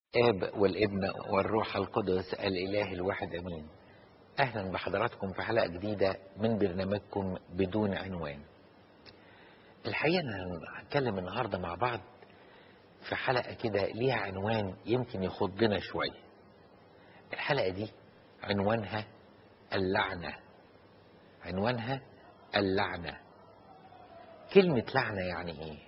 الآب والابن والروح القدس الإله الواحد أمين أهلا بحضراتكم في حلقة جديدة من برنامجكم بدون عنوان الحقيقة أنا هنتكلم النهاردة مع بعض في حلقة كده ليها عنوان يمكن يخضنا شوية الحلقة دي عنوانها اللعنة عنوانها اللعنة كلمة لعنة يعني ايه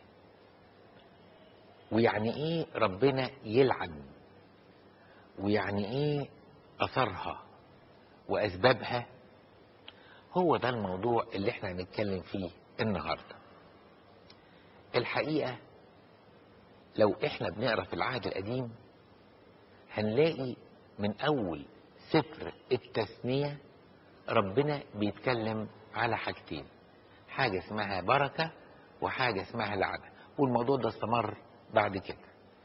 ويعني ايه ربنا يلعن ويعني ايه اثرها واسبابها هو ده الموضوع اللي احنا هنتكلم فيه النهارده الحقيقه لو احنا بنقرا في العهد القديم هنلاقي من اول سفر التثنيه ربنا بيتكلم على حاجتين حاجه اسمها بركه وحاجه اسمها لعنه والموضوع ده استمر بعد كده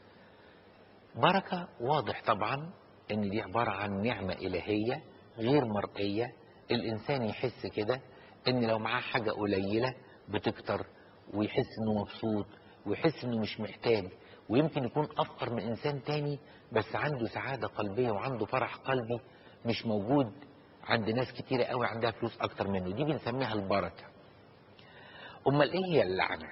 بركة واضح طبعا ان دي عبارة عن نعمة الهية غير مرئية الانسان يحس كده ان لو معاه حاجة قليلة بتكتر ويحس انه مبسوط ويحس انه مش محتاج ويمكن يكون افقر من انسان تاني بس عنده سعادة قلبية وعنده فرح قلبي مش موجود عند ناس كتيرة قوي عندها فلوس اكتر منه دي بنسميها البركة امال ايه هي اللعنة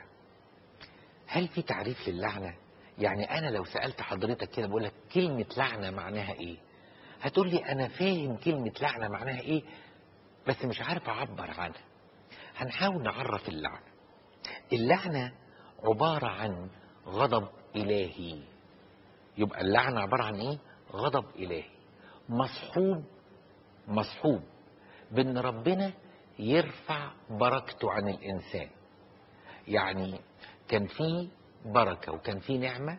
هل في تعريف للعنة يعني انا لو سألت حضرتك كده بقول لك كلمة لعنة معناها ايه هتقول لي انا فاهم كلمة لعنة معناها ايه بس مش عارف اعبر عنها هنحاول نعرف اللعنة اللعنة عبارة عن غضب الهي يبقى اللعنة عبارة عن ايه غضب الهي مصحوب مصحوب بان ربنا يرفع بركته عن الانسان يعني كان في بركة وكان في نعمة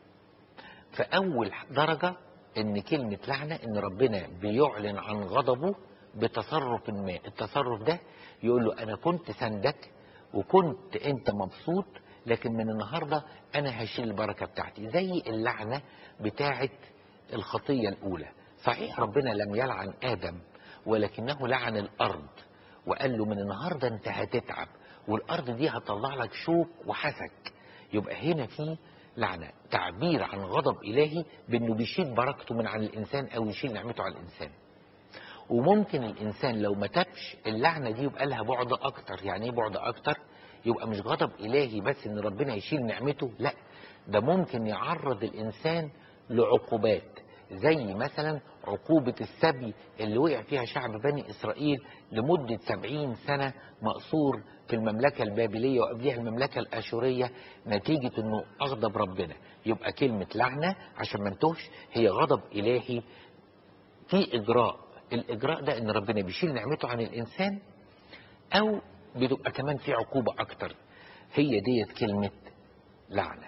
فأول درجة إن كلمة لعنة إن ربنا بيعلن عن غضبه بتصرف ما التصرف ده يقول له أنا كنت سندك وكنت أنت مبسوط لكن من النهاردة أنا هشيل البركة بتاعتي زي اللعنة بتاعة الخطية الأولى صحيح ربنا لم يلعن آدم ولكنه لعن الأرض وقال له من النهاردة أنت هتتعب والارض دي هتطلع لك شوك وحسك يبقى هنا في لعنه تعبير عن غضب الهي بانه بيشيل بركته من عن الانسان او يشيل نعمته عن الانسان وممكن الانسان لو ما تابش اللعنه دي يبقى لها بعد اكتر يعني ايه بعد اكتر يبقى مش غضب الهي بس ان ربنا يشيل نعمته لا ده ممكن يعرض الانسان لعقوبات زي مثلا عقوبة السبي اللي وقع فيها شعب بني إسرائيل لمدة سبعين سنة مقصور في المملكة البابلية وقبلها المملكة الأشورية نتيجة أنه أغضب ربنا يبقى كلمة لعنة عشان ما نتوهش هي غضب إلهي في إجراء الإجراء ده أن ربنا بيشيل نعمته عن الإنسان أو بتبقى كمان في عقوبة أكتر هي ديت كلمة لعنة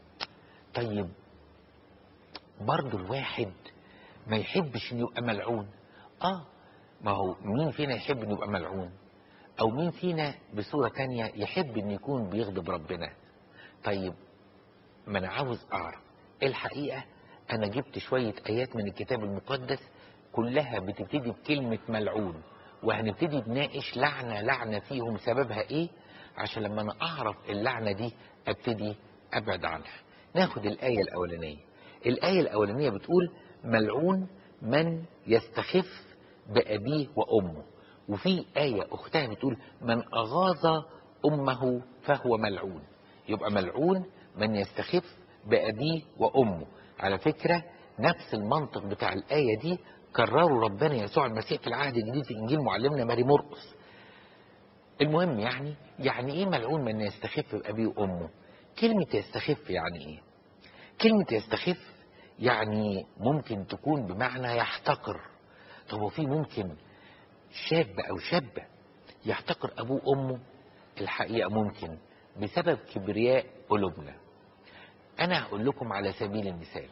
طيب برضو الواحد ما يحبش انه يبقى ملعون اه ما هو مين فينا يحب انه يبقى ملعون او مين فينا بصورة تانية يحب انه يكون بيغضب ربنا طيب ما انا عاوز اعرف الحقيقة انا جبت شوية ايات من الكتاب المقدس كلها بتبتدي بكلمة ملعون وهنبتدي نناقش لعنة لعنة فيهم سببها ايه عشان لما انا اعرف اللعنة دي ابتدي ابعد عنها ناخد الاية الاولانية الآية الأولانية بتقول ملعون من يستخف بأبيه وأمه وفي آية أختها بتقول من أغاظ أمه فهو ملعون يبقى ملعون من يستخف بأبيه وأمه على فكرة نفس المنطق بتاع الآية دي كرروا ربنا يسوع المسيح في العهد الجديد في إنجيل معلمنا ماري مرقس المهم يعني يعني إيه ملعون من يستخف بأبيه وأمه كلمة يستخف يعني إيه كلمة يستخف يعني ممكن تكون بمعنى يحتقر طب وفي ممكن شاب أو شابة يحتقر أبوه وأمه الحقيقة ممكن بسبب كبرياء قلوبنا أنا هقول لكم على سبيل المثال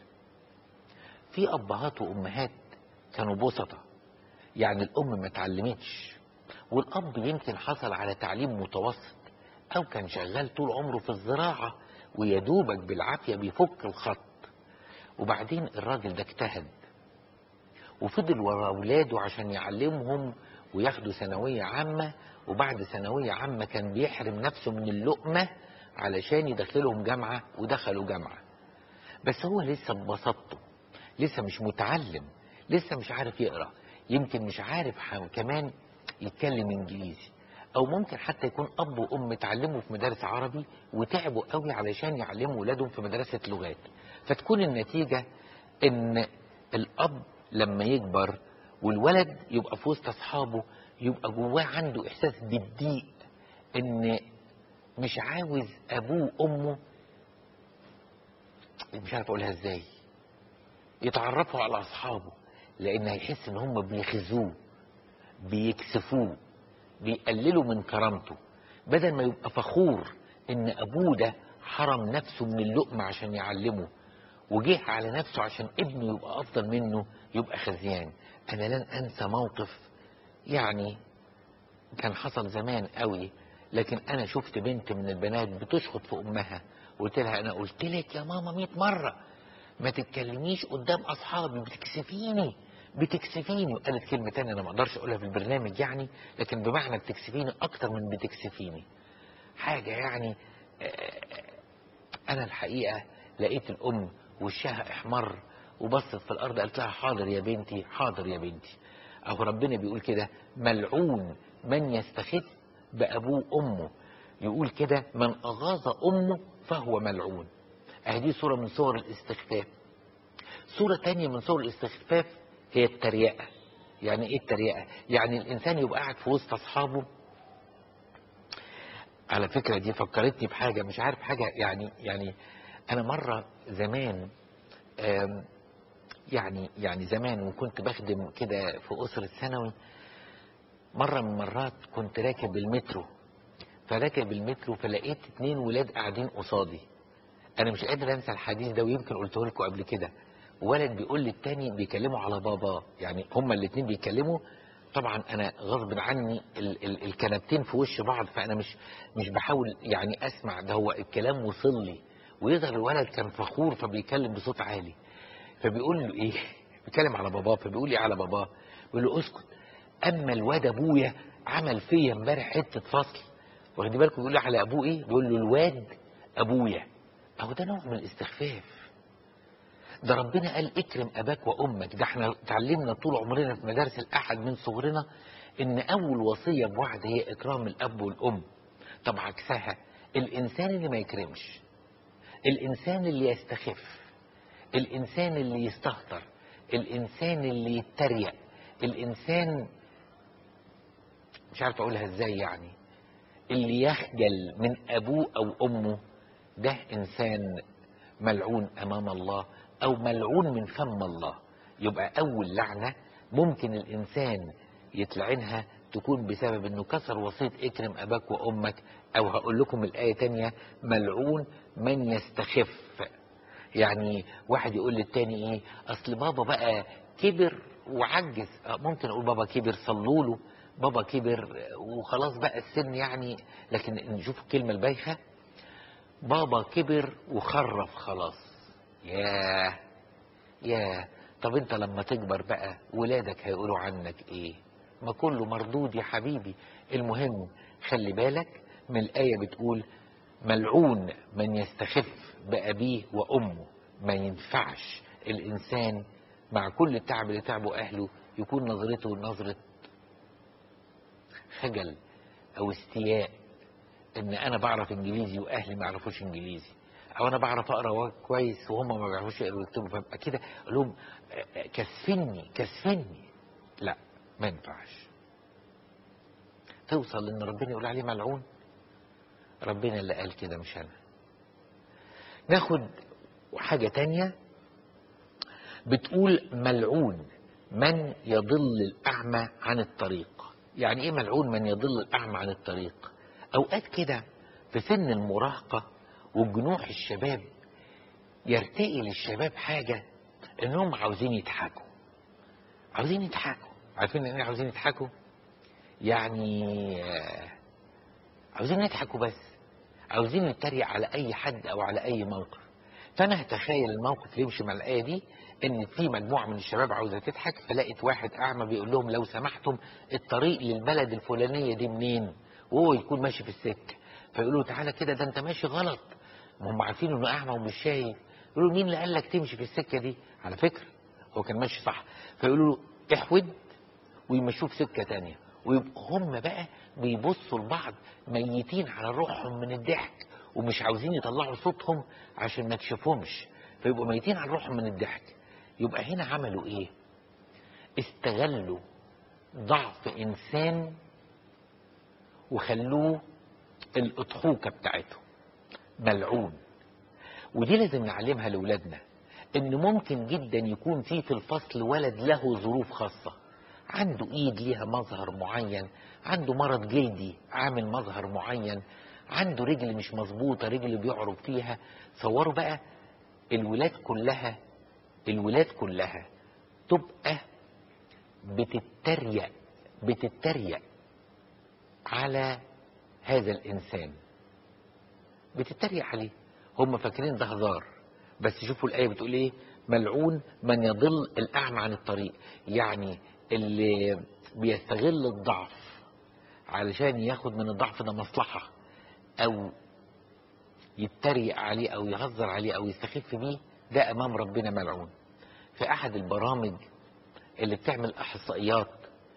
في أبهات وأمهات كانوا بسطة يعني الأم ما اتعلمتش والأب يمكن حصل على تعليم متوسط أو كان شغال طول عمره في الزراعة ويدوبك بالعافية بيفك الخط وبعدين الراجل ده اجتهد وفضل ورا اولاده عشان يعلمهم وياخدوا ثانوية عامة وبعد ثانوية عامة كان بيحرم نفسه من اللقمة علشان يدخلهم جامعة ودخلوا جامعة بس هو لسه ببساطته لسه مش متعلم لسه مش عارف يقرا يمكن مش عارف ح- كمان يتكلم انجليزي او ممكن حتى يكون اب وام اتعلموا في مدارس عربي وتعبوا قوي علشان يعلموا ولادهم في مدرسه لغات فتكون النتيجه ان الاب لما يكبر والولد يبقى في وسط اصحابه يبقى جواه عنده احساس بالضيق ان مش عاوز ابوه وامه مش عارف اقولها ازاي يتعرفوا على اصحابه لان هيحس ان هم بيخزوه بيكسفوه بيقللوا من كرامته بدل ما يبقى فخور ان ابوه ده حرم نفسه من اللقمة عشان يعلمه وجه على نفسه عشان ابنه يبقى افضل منه يبقى خزيان انا لن انسى موقف يعني كان حصل زمان قوي لكن انا شفت بنت من البنات بتشخط في امها قلت لها انا قلت لك يا ماما 100 مره ما تتكلميش قدام اصحابي بتكسفيني بتكسفيني وقالت كلمه تانية انا ما اقدرش اقولها في البرنامج يعني لكن بمعنى بتكسفيني اكتر من بتكسفيني حاجه يعني آه، انا الحقيقه لقيت الام وشها احمر وبصت في الارض قالت لها حاضر يا بنتي حاضر يا بنتي اهو ربنا بيقول كده ملعون من يستخف بابوه وامه يقول كده من اغاظ امه فهو ملعون اهي دي صوره من صور الاستخفاف صوره تانية من صور الاستخفاف هي التريقه يعني ايه التريقه يعني الانسان يبقى قاعد في وسط اصحابه على فكرة دي فكرتني بحاجة مش عارف حاجة يعني يعني أنا مرة زمان آم، يعني يعني زمان وكنت بخدم كده في أسرة ثانوي مرة من المرات كنت راكب المترو فراكب المترو فلقيت اتنين ولاد قاعدين قصادي أنا مش قادر أنسى الحديث ده ويمكن قلته لكم قبل كده ولد بيقول للتاني بيكلموا على بابا يعني هما الاتنين بيتكلموا طبعا انا غصب عني ال ال الكنبتين في وش بعض فانا مش مش بحاول يعني اسمع ده هو الكلام وصل لي ويظهر الولد كان فخور فبيتكلم بصوت عالي فبيقول له ايه بيتكلم على باباه فبيقول لي على باباه بيقول له اسكت اما الواد ابويا عمل فيا امبارح حته فصل واخدين بالكم بيقول لي على ابوه ايه بيقول له الواد ابويا اهو ده نوع من الاستخفاف ده ربنا قال اكرم اباك وامك ده احنا اتعلمنا طول عمرنا في مدارس الاحد من صغرنا ان اول وصيه بوعد هي اكرام الاب والام طب عكسها الانسان اللي ما يكرمش الانسان اللي يستخف الانسان اللي يستهتر الانسان اللي يتريق الانسان مش عارف اقولها ازاي يعني اللي يخجل من ابوه او امه ده انسان ملعون امام الله او ملعون من فم الله يبقى اول لعنه ممكن الانسان يتلعنها تكون بسبب انه كسر وصيه اكرم اباك وامك او هقول لكم الايه تانية ملعون من يستخف يعني واحد يقول للتاني ايه اصل بابا بقى كبر وعجز آه، ممكن اقول بابا كبر صلوا له بابا كبر وخلاص بقى السن يعني لكن نشوف الكلمه البايخه بابا كبر وخرف خلاص ياه ياه طب انت لما تكبر بقى ولادك هيقولوا عنك ايه ما كله مردود يا حبيبي المهم خلي بالك من الآية بتقول ملعون من يستخف بأبيه وأمه ما ينفعش الإنسان مع كل التعب اللي تعبه أهله يكون نظرته نظرة خجل أو استياء إن أنا بعرف إنجليزي وأهلي ما يعرفوش إنجليزي أو أنا بعرف أقرأ كويس وهم ما بيعرفوش يقروا ويكتبوا فأبقى كده أقول لهم آه، آه، كسفني كسفني لا ما ينفعش توصل ان ربنا يقول عليه ملعون ربنا اللي قال كده مش انا ناخد حاجة تانية بتقول ملعون من يضل الأعمى عن الطريق يعني ايه ملعون من يضل الأعمى عن الطريق أوقات كده في سن المراهقة وجنوح الشباب يرتقي للشباب حاجة انهم عاوزين يضحكوا عاوزين يضحكوا عارفين يعني ايه عاوزين يضحكوا يعني آه، عاوزين يضحكوا بس عاوزين نتريق على اي حد او على اي موقف فانا هتخيل الموقف يمشي مع الايه دي ان في مجموعه من الشباب عاوزه تضحك فلقيت واحد اعمى بيقول لهم لو سمحتم الطريق للبلد الفلانيه دي منين وهو يكون ماشي في السكه فيقولوا تعالى كده ده انت ماشي غلط ما هم عارفين انه اعمى ومش شايف يقولوا مين اللي قال لك تمشي في السكه دي على فكره هو كان ماشي صح فيقولوا له احود ويمشوه في سكه تانية ويبقوا هم بقى بيبصوا لبعض ميتين على روحهم من الضحك ومش عاوزين يطلعوا صوتهم عشان ما يكشفهمش فيبقوا ميتين على روحهم من الضحك يبقى هنا عملوا ايه استغلوا ضعف انسان وخلوه الاضحوكه بتاعتهم ملعون ودي لازم نعلمها لاولادنا ان ممكن جدا يكون في في الفصل ولد له ظروف خاصه عنده ايد ليها مظهر معين عنده مرض جلدي عامل مظهر معين عنده رجل مش مظبوطه رجل بيعرج فيها صوروا بقى الولاد كلها الولاد كلها تبقى بتتريق بتتريق على هذا الانسان بتتريق عليه هم فاكرين ده هزار بس شوفوا الايه بتقول ايه ملعون من يضل الاعمى عن الطريق يعني اللي بيستغل الضعف علشان ياخد من الضعف ده مصلحه او يتريق عليه او يهزر عليه او يستخف بيه ده امام ربنا ملعون في احد البرامج اللي بتعمل احصائيات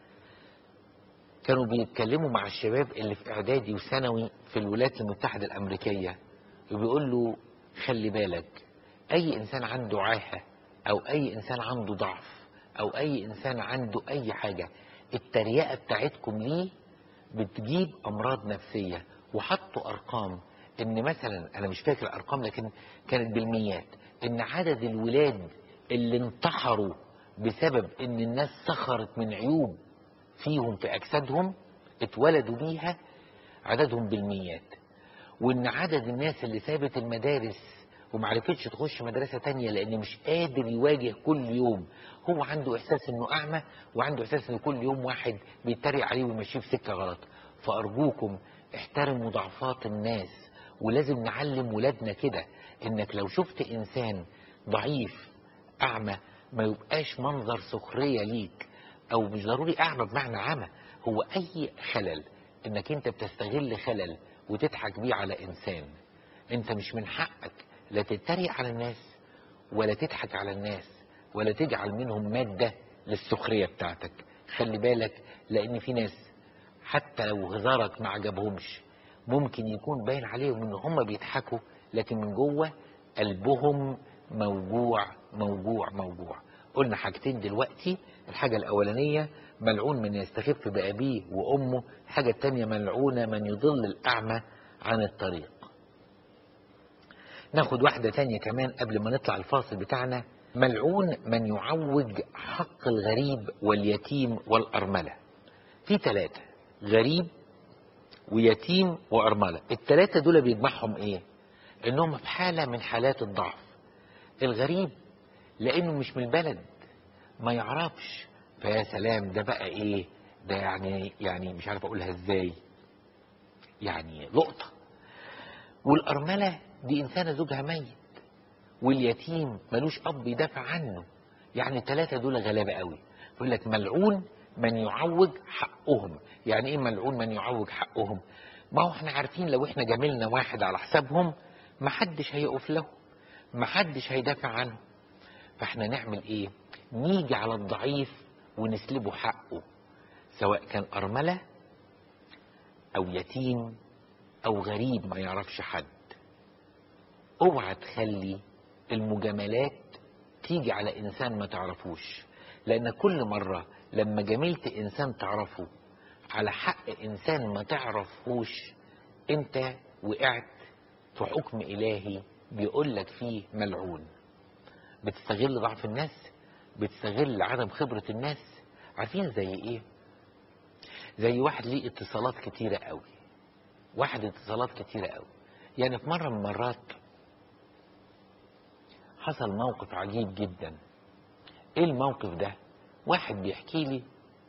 كانوا بيتكلموا مع الشباب اللي في اعدادي وثانوي في الولايات المتحده الامريكيه وبيقول له خلي بالك اي انسان عنده عاهه او اي انسان عنده ضعف او اي انسان عنده اي حاجه التريقه بتاعتكم ليه بتجيب امراض نفسيه وحطوا ارقام ان مثلا انا مش فاكر الارقام لكن كانت بالميات ان عدد الولاد اللي انتحروا بسبب ان الناس سخرت من عيوب فيهم في اجسادهم اتولدوا بيها عددهم بالميات وان عدد الناس اللي سابت المدارس ومعرفتش تخش مدرسة تانية لان مش قادر يواجه كل يوم هو عنده احساس انه اعمى وعنده احساس ان كل يوم واحد بيتريق عليه ويمشيه في سكة غلط فارجوكم احترموا ضعفات الناس ولازم نعلم ولادنا كده انك لو شفت انسان ضعيف اعمى ما يبقاش منظر سخرية ليك او مش ضروري اعمى بمعنى عمى هو اي خلل انك انت بتستغل خلل وتضحك بيه على انسان انت مش من حقك لا تتريق على الناس ولا تضحك على الناس ولا تجعل منهم مادة للسخرية بتاعتك خلي بالك لان في ناس حتى لو هزارك ما عجبهمش ممكن يكون باين عليهم ان هم بيضحكوا لكن من جوه قلبهم موجوع موجوع موجوع قلنا حاجتين دلوقتي الحاجة الأولانية ملعون من يستخف بأبيه وأمه الحاجة التانية ملعونة من يضل الأعمى عن الطريق ناخد واحدة تانية كمان قبل ما نطلع الفاصل بتاعنا ملعون من يعوج حق الغريب واليتيم والأرملة في ثلاثة غريب ويتيم وأرملة الثلاثة دول بيجمعهم إيه إنهم في حالة من حالات الضعف الغريب لأنه مش من البلد ما يعرفش فيا سلام ده بقى إيه ده يعني يعني مش عارف أقولها إزاي يعني لقطة والأرملة دي إنسانة زوجها ميت واليتيم ملوش أب يدافع عنه يعني الثلاثة دول غلابة قوي يقول لك ملعون من يعوج حقهم يعني ايه ملعون من يعوج حقهم ما هو احنا عارفين لو احنا جاملنا واحد على حسابهم محدش هيقف له محدش هيدافع عنه فاحنا نعمل ايه نيجي على الضعيف ونسلبه حقه سواء كان أرملة أو يتيم أو غريب ما يعرفش حد اوعى تخلي المجاملات تيجي على إنسان ما تعرفوش لأن كل مرة لما جاملت إنسان تعرفه على حق إنسان ما تعرفوش أنت وقعت في حكم إلهي بيقول لك فيه ملعون بتستغل ضعف الناس بتستغل عدم خبرة الناس عارفين زي ايه زي واحد ليه اتصالات كتيرة قوي واحد اتصالات كتيرة قوي يعني في مرة من المرات حصل موقف عجيب جدا ايه الموقف ده واحد بيحكي لي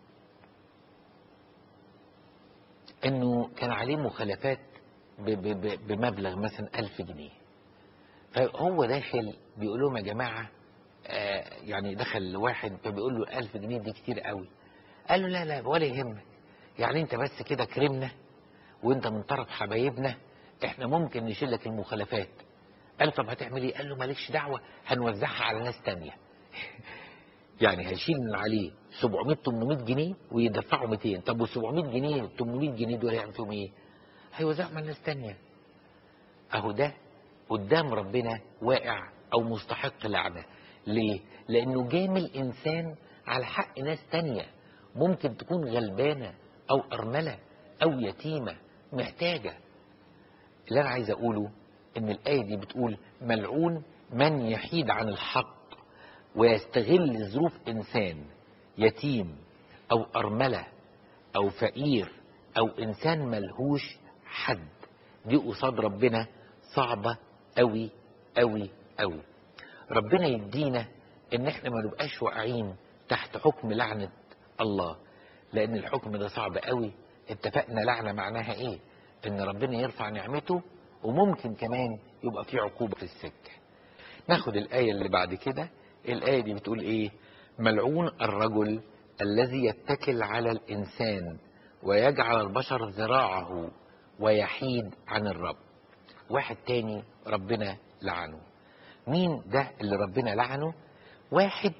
انه كان عليه مخالفات ب- ب- ب- بمبلغ مثلا ألف جنيه فهو داخل بيقول لهم يا جماعة آه يعني دخل واحد فبيقول له ألف جنيه دي كتير قوي قال له لا لا ولا يهمك يعني انت بس كده كرمنا وانت من طرف حبايبنا احنا ممكن نشيل لك المخالفات قال له طب هتعمل ايه قال له مالكش دعوة هنوزعها على ناس تانية يعني هيشيل من عليه 700 800 جنيه ويدفعوا 200 طب وال 700 جنيه 800 جنيه دول هيعمل فيهم ايه؟ هيوزعهم على ناس تانية اهو ده قدام ربنا واقع او مستحق لعنه ليه؟ لانه جامل انسان على حق ناس تانية ممكن تكون غلبانه او ارمله او يتيمه محتاجه اللي انا عايز اقوله ان الايه دي بتقول ملعون من يحيد عن الحق ويستغل ظروف انسان يتيم او ارمله او فقير او انسان ملهوش حد دي قصاد ربنا صعبه قوي قوي قوي ربنا يدينا ان احنا ما نبقاش واقعين تحت حكم لعنه الله لان الحكم ده صعب قوي اتفقنا لعنه معناها ايه ان ربنا يرفع نعمته وممكن كمان يبقى في عقوبه في السكه ناخد الايه اللي بعد كده الايه دي بتقول ايه ملعون الرجل الذي يتكل على الانسان ويجعل البشر ذراعه ويحيد عن الرب واحد تاني ربنا لعنه مين ده اللي ربنا لعنه واحد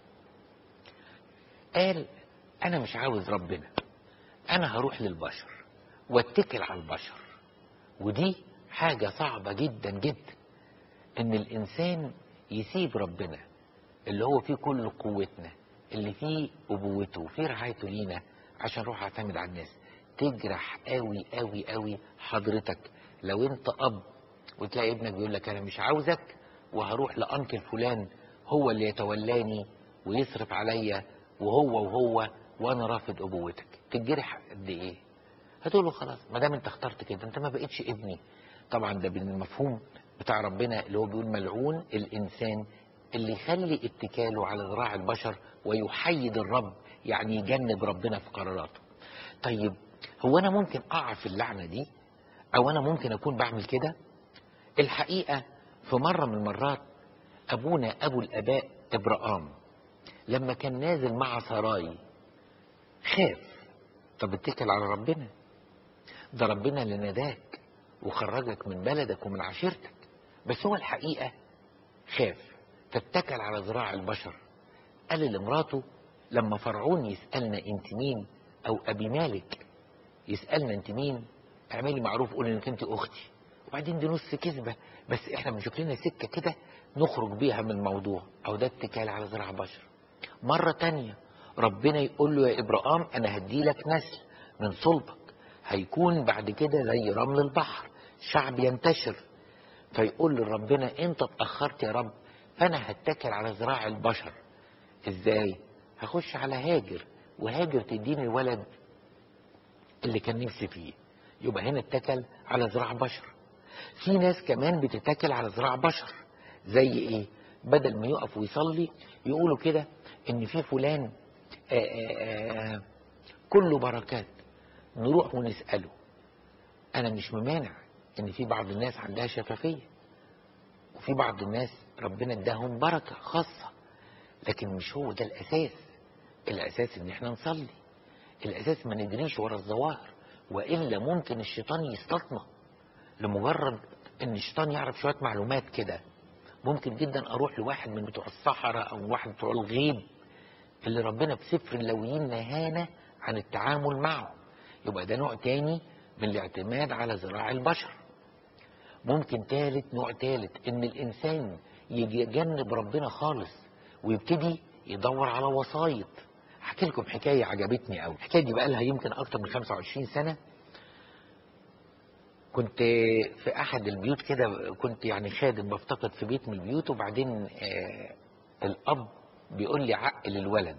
قال انا مش عاوز ربنا انا هروح للبشر واتكل على البشر ودي حاجة صعبة جدا جدا ان الانسان يسيب ربنا اللي هو فيه كل قوتنا اللي فيه ابوته وفيه رعايته لينا عشان اروح اعتمد على الناس تجرح قوي قوي قوي حضرتك لو انت اب وتلاقي ابنك بيقول لك انا مش عاوزك وهروح لانكل فلان هو اللي يتولاني ويصرف عليا وهو وهو وانا رافض ابوتك تتجرح قد ايه هتقول له خلاص ما دام انت اخترت كده انت ما بقتش ابني طبعا ده بالمفهوم بتاع ربنا اللي هو بيقول ملعون الانسان اللي يخلي اتكاله على ذراع البشر ويحيد الرب يعني يجنب ربنا في قراراته طيب هو انا ممكن اقع في اللعنه دي او انا ممكن اكون بعمل كده الحقيقه في مره من المرات ابونا ابو الاباء ابراهام لما كان نازل مع سراي خاف طب اتكل على ربنا ده ربنا اللي ناداك وخرجك من بلدك ومن عشيرتك بس هو الحقيقه خاف فاتكل على ذراع البشر قال لمراته لما فرعون يسالنا انت مين او ابي مالك يسالنا انت مين اعملي معروف قولي انك انت اختي وبعدين دي نص كذبه بس احنا بنشوف لنا سكه كده نخرج بيها من الموضوع او ده اتكال على ذراع بشر مره تانية ربنا يقول له يا ابراهام انا هدي لك نسل من صلبك هيكون بعد كده زي رمل البحر شعب ينتشر فيقول لربنا انت اتاخرت يا رب فانا هتكل على ذراع البشر ازاي هخش على هاجر وهاجر تديني الولد اللي كان نفسي فيه يبقى هنا اتكل على ذراع بشر في ناس كمان بتتكل على ذراع بشر زي ايه بدل ما يقف ويصلي يقولوا كده ان في فلان آآ آآ كله بركات نروح ونسأله انا مش ممانع ان في بعض الناس عندها شفافية وفي بعض الناس ربنا اداهم بركة خاصة لكن مش هو ده الاساس الاساس ان احنا نصلي الاساس ما نجريش ورا الظواهر والا ممكن الشيطان يصطادنا لمجرد ان الشيطان يعرف شويه معلومات كده ممكن جدا اروح لواحد من بتوع الصحراء او واحد بتوع الغيب اللي ربنا في سفر اللويين نهانا عن التعامل معه يبقى ده نوع تاني من الاعتماد على ذراع البشر ممكن تالت نوع تالت ان الانسان يجنب ربنا خالص ويبتدي يدور على وسايط احكي لكم حكايه عجبتني قوي الحكايه دي بقى لها يمكن اكتر من 25 سنه كنت في احد البيوت كده كنت يعني خادم بفتقد في بيت من البيوت وبعدين آه الاب بيقول لي عقل الولد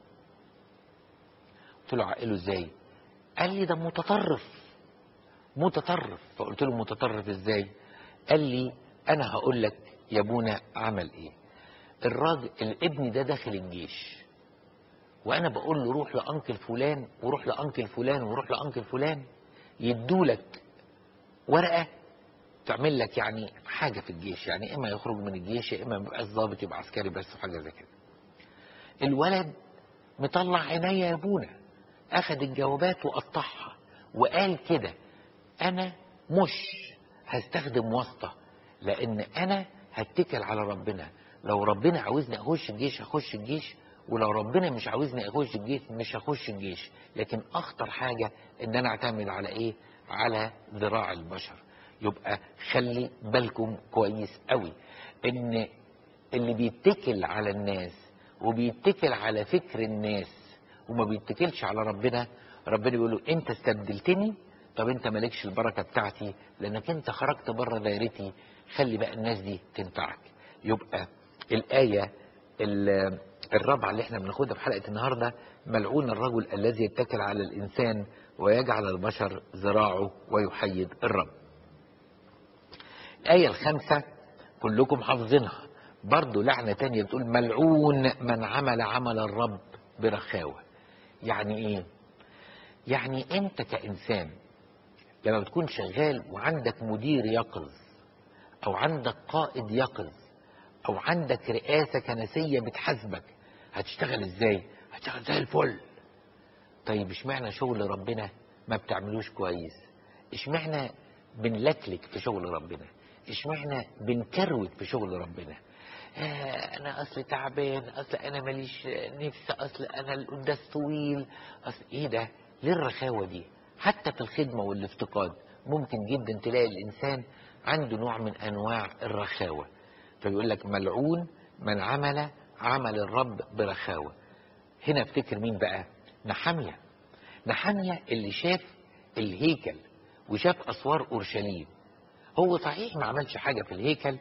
قلت له عقله ازاي قال لي ده متطرف متطرف فقلت له متطرف ازاي قال لي انا هقول لك يا ابونا عمل ايه الراجل الابن ده داخل الجيش وانا بقول له روح لانكل فلان وروح لانكل فلان وروح لانكل فلان يدولك ورقه تعمل لك يعني حاجه في الجيش يعني اما يخرج من الجيش يا اما ما يبقاش ضابط يبقى عسكري بس حاجه زي كده الولد مطلع عينيا يا ابونا اخد الجوابات وقطعها وقال كده انا مش هستخدم واسطه لان انا هتكل على ربنا لو ربنا عاوزني اخش الجيش هخش الجيش ولو ربنا مش عاوزني اخش الجيش مش هخش الجيش لكن اخطر حاجة ان انا اعتمد على ايه على ذراع البشر يبقى خلي بالكم كويس قوي ان اللي بيتكل على الناس وبيتكل على فكر الناس وما بيتكلش على ربنا ربنا بيقول له انت استبدلتني طب انت مالكش البركة بتاعتي لانك انت خرجت بره دايرتي خلي بقى الناس دي تنفعك يبقى الآية ال- الرابعة اللي احنا بناخدها في حلقة النهاردة ملعون الرجل الذي يتكل على الإنسان ويجعل البشر ذراعه ويحيد الرب الآية الخامسة كلكم حافظينها برضو لعنة تانية بتقول ملعون من عمل عمل الرب برخاوة يعني ايه يعني انت كإنسان لما بتكون شغال وعندك مدير يقظ او عندك قائد يقظ او عندك رئاسة كنسية بتحاسبك هتشتغل ازاي هتشتغل زي الفل طيب اشمعنى شغل ربنا ما بتعملوش كويس اشمعنى بنلكلك في شغل ربنا اشمعنى بنكروت في شغل ربنا آه انا اصل تعبان اصل انا ماليش نفس اصل انا القداس طويل اصل ايه ده ليه الرخاوة دي حتى في الخدمة والافتقاد ممكن جدا تلاقي الانسان عنده نوع من انواع الرخاوة فبيقول لك ملعون من عمل عمل الرب برخاوة هنا افتكر مين بقى نحمية نحمية اللي شاف الهيكل وشاف اسوار اورشليم هو صحيح ما عملش حاجة في الهيكل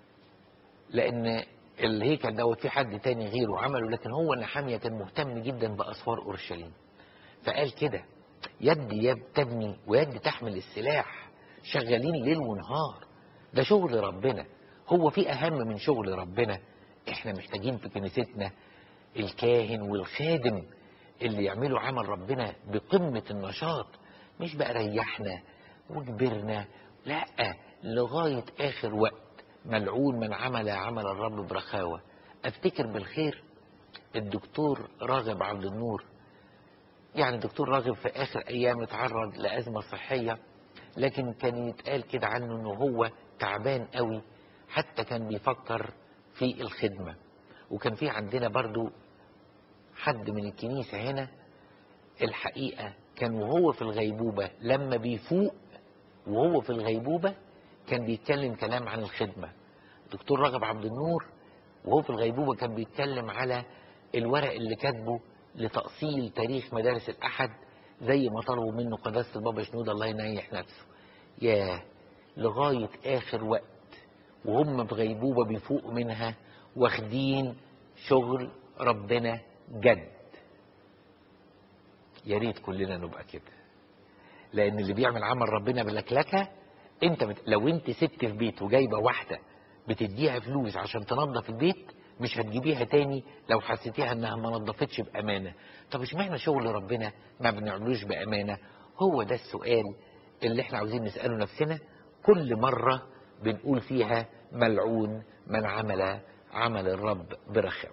لان الهيكل دوت في حد تاني غيره عمله لكن هو نحمية كان مهتم جدا باسوار اورشليم فقال كده يد يد تبني ويد تحمل السلاح شغالين ليل ونهار ده شغل ربنا هو في اهم من شغل ربنا احنا محتاجين في كنيستنا الكاهن والخادم اللي يعملوا عمل ربنا بقمة النشاط مش بقى ريحنا وكبرنا لا لغاية اخر وقت ملعون من عمل عمل الرب برخاوة افتكر بالخير الدكتور راغب عبد النور يعني الدكتور راغب في اخر ايام اتعرض لازمة صحية لكن كان يتقال كده عنه انه هو تعبان قوي حتى كان بيفكر في الخدمة وكان في عندنا برضو حد من الكنيسة هنا الحقيقة كان وهو في الغيبوبة لما بيفوق وهو في الغيبوبة كان بيتكلم كلام عن الخدمة دكتور رغب عبد النور وهو في الغيبوبة كان بيتكلم على الورق اللي كاتبه لتأصيل تاريخ مدارس الأحد زي ما طلبوا منه قداسة البابا شنود الله ينيح نفسه ياه لغاية آخر وقت وهم في غيبوبة بيفوقوا منها واخدين شغل ربنا جد يا ريت كلنا نبقى كده لان اللي بيعمل عمل ربنا باللكلكه انت بت... لو انت ست في بيت وجايبه واحده بتديها فلوس عشان تنظف البيت مش هتجيبيها تاني لو حسيتيها انها ما نظفتش بامانه طب اشمعنى شغل ربنا ما بنعملوش بامانه هو ده السؤال اللي احنا عاوزين نساله نفسنا كل مره بنقول فيها ملعون من عمل عمل الرب برخاوه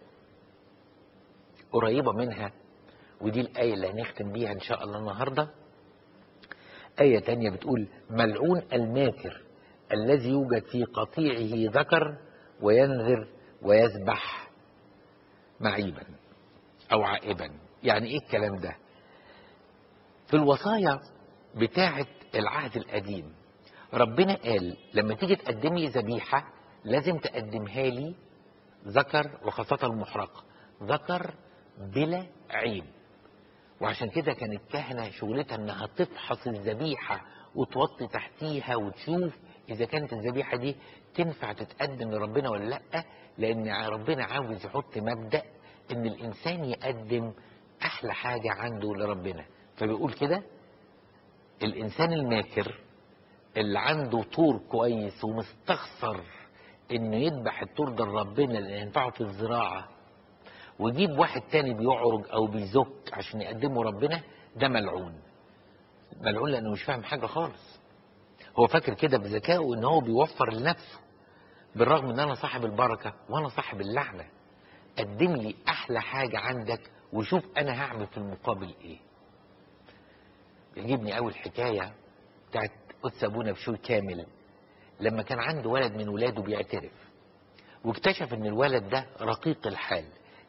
قريبه منها ودي الآية اللي هنختم بيها إن شاء الله النهاردة آية تانية بتقول ملعون الماكر الذي يوجد في قطيعه ذكر وينذر ويذبح معيبا أو عائبا يعني إيه الكلام ده في الوصايا بتاعة العهد القديم ربنا قال لما تيجي تقدمي ذبيحة لازم تقدمها لي ذكر وخاصة المحرقة ذكر بلا عيب وعشان كده كان الكهنة شغلتها انها تفحص الذبيحة وتوطي تحتيها وتشوف اذا كانت الذبيحة دي تنفع تتقدم لربنا ولا لا لان ربنا عاوز يحط مبدأ ان الانسان يقدم احلى حاجة عنده لربنا فبيقول كده الانسان الماكر اللي عنده طور كويس ومستخسر انه يذبح الطور ده لربنا اللي ينفعه في الزراعه ويجيب واحد تاني بيعرج او بيزك عشان يقدمه ربنا ده ملعون ملعون لانه مش فاهم حاجه خالص هو فاكر كده بذكائه ان هو بيوفر لنفسه بالرغم ان انا صاحب البركه وانا صاحب اللعنه قدم لي احلى حاجه عندك وشوف انا هعمل في المقابل ايه يعجبني قوي الحكايه بتاعت قدس ابونا بشوي كامل لما كان عنده ولد من ولاده بيعترف واكتشف ان الولد ده رقيق الحال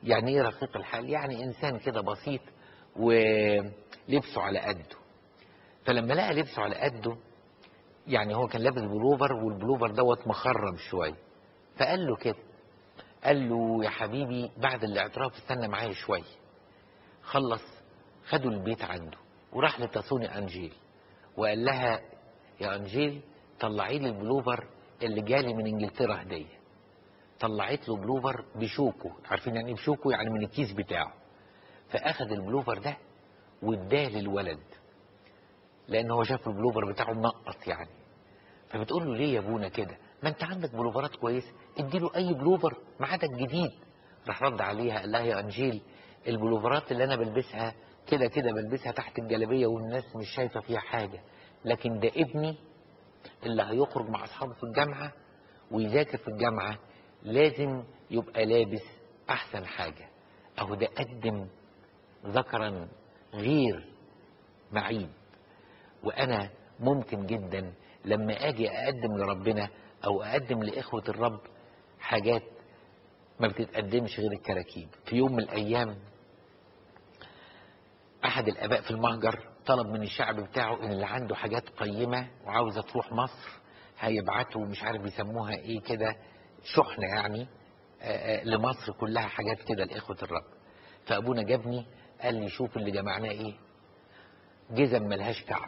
يعني ايه رقيق الحال يعني انسان كده بسيط ولبسه على قده فلما لقى لبسه على قده يعني هو كان لابس بلوفر والبلوفر دوت مخرم شويه فقال له كده قال له يا حبيبي بعد الاعتراف استنى معايا شويه خلص خدوا البيت عنده وراح لتاسوني انجيل وقال لها يا انجيل طلعي لي البلوفر اللي جالي من انجلترا هديه طلعت له بلوفر بشوكه عارفين يعني ايه بشوكه يعني من الكيس بتاعه فاخذ البلوفر ده واداه للولد لان هو شاف البلوفر بتاعه منقط يعني فبتقول له ليه يا ابونا كده ما انت عندك بلوفرات كويسه اديله اي بلوفر ما عدا الجديد راح رد عليها قال لها يا انجيل البلوفرات اللي انا بلبسها كده كده بلبسها تحت الجلابيه والناس مش شايفه فيها حاجه لكن ده ابني اللي هيخرج مع اصحابه في الجامعه ويذاكر في الجامعه لازم يبقى لابس احسن حاجه اهو ده قدم ذكرا غير معيب وانا ممكن جدا لما اجي اقدم لربنا او اقدم لاخوه الرب حاجات ما بتتقدمش غير الكراكيب في يوم من الايام احد الاباء في المهجر طلب من الشعب بتاعه ان اللي عنده حاجات قيمه وعاوزه تروح مصر هيبعتوا مش عارف بيسموها ايه كده شحنه يعني آآ آآ لمصر كلها حاجات كده لاخوه الرب فابونا جابني قال لي شوف اللي جمعناه ايه جزم ملهاش كعب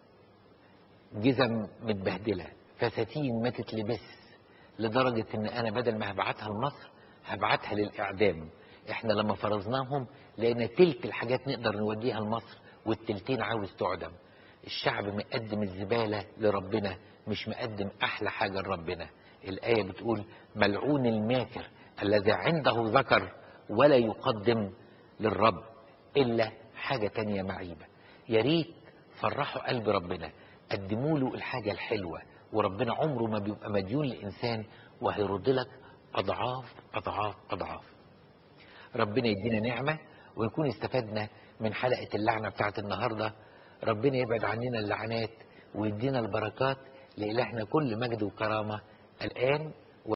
جزم متبهدله فساتين ما تتلبس لدرجه ان انا بدل ما هبعتها لمصر هبعتها للاعدام احنا لما فرضناهم لقينا تلت الحاجات نقدر نوديها لمصر والتلتين عاوز تعدم الشعب مقدم الزباله لربنا مش مقدم احلى حاجه لربنا الايه بتقول ملعون الماكر الذي عنده ذكر ولا يقدم للرب الا حاجه تانية معيبه يا ريت فرحوا قلب ربنا قدموا له الحاجه الحلوه وربنا عمره ما بيبقى مديون لانسان وهيرد لك اضعاف اضعاف اضعاف ربنا يدينا نعمه ونكون استفدنا من حلقه اللعنه بتاعت النهارده ربنا يبعد عننا اللعنات ويدينا البركات لإلهنا كل مجد وكرامه الان